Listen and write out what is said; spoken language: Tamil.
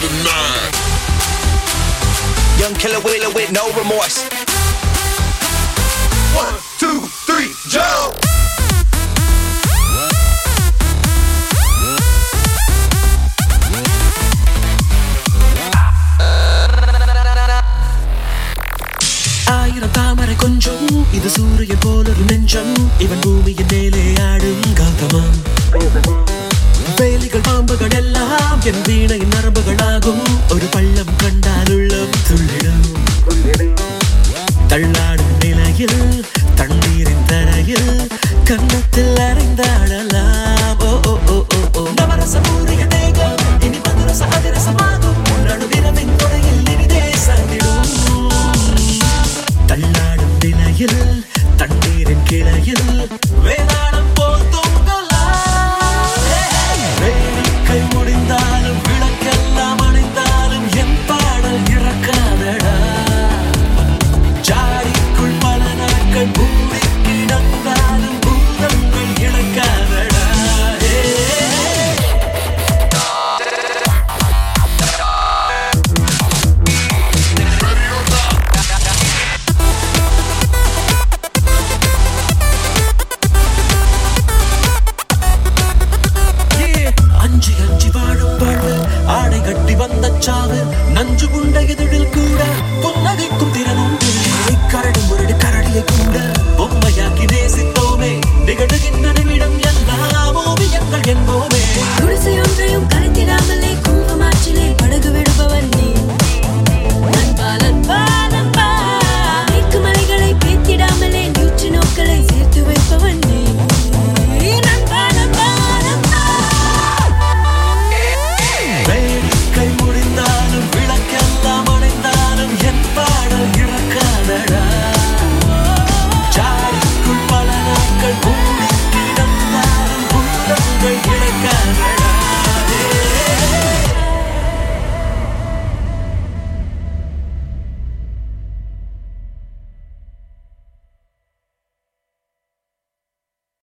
the nine. Young killer wheeler with no remorse. One, two, three, jump! ஆயிரம் தாமரை கொஞ்சம் இது சூரியன் போல ஒரு நெஞ்சம் இவன் பூமியின் மேலே ஆடும் காந்தமாம் வேலிகள் பாம்புகள் எல்லாம் என் வீணையின் நரம்புகளாகும் ஒரு பள்ளம் கண்டால் உள்ளம் துள்ளிடும் தள்ளாடும் நிலையில் தண்ணீரின் தரையில் கன்னத்தில் அறைந்தாடலாம் ஓ ஓ ஓ ஓ ஓ நவரச சூரிய தேகம் இனி மதுரச அதிரசமாகும் நடுவிரவின் துறையில் இனிதே சாய்ந்திடும் தள்ளாடும் நிலையில் தண்ணீரின் கிளையில் வேதாளம் போல் தொங்கலாம் வேடிக்கை முடிந்தாலும் விளக்கெல்லாம் அணைந்தாலும் என் பாடல் இறக்காதடா ஜாடிக்குள் பல நாட்கள் மூடி கிடந்தாலும் பூதங்கள் இழக்காதடா ஏ அஞ்சி அஞ்சி வாழும் வாழ்வு ஆடை கட்டி வந்த சாவு நஞ்சு குண்ட இதழில் கூட புன்னகைக்கும் திறனுண்டு கரடும் முரடு கரடியை கூட பொம்மையாக்கி நேசித்தோமே நிகழுகின்ற நிமிடம் எல்லாம் ஓவியங்கள் என்போமே குடிசையொன்றையும் கரைத்திடாமலே குங்குமாற்றிலே படகு விடுபவன் நீ நண்பா, நண்பா, நண்பா. மேற்கு மலைகளை பேத்திடாமலே நியூட்ரி நோக்களை சேர்த்து வைப்பவன் நீ நண்பா, நண்பா, நண்பா. வேடிக்கை முடிந்தாலும் விளக்கெல்லாம் அணைந்தாலும் என் பாடல் இறக்காதடா ஜாடிக்குள் பல நாட்கள் மூடி கிடந்தாலும் உள்ளங்கள் இழக்காதடா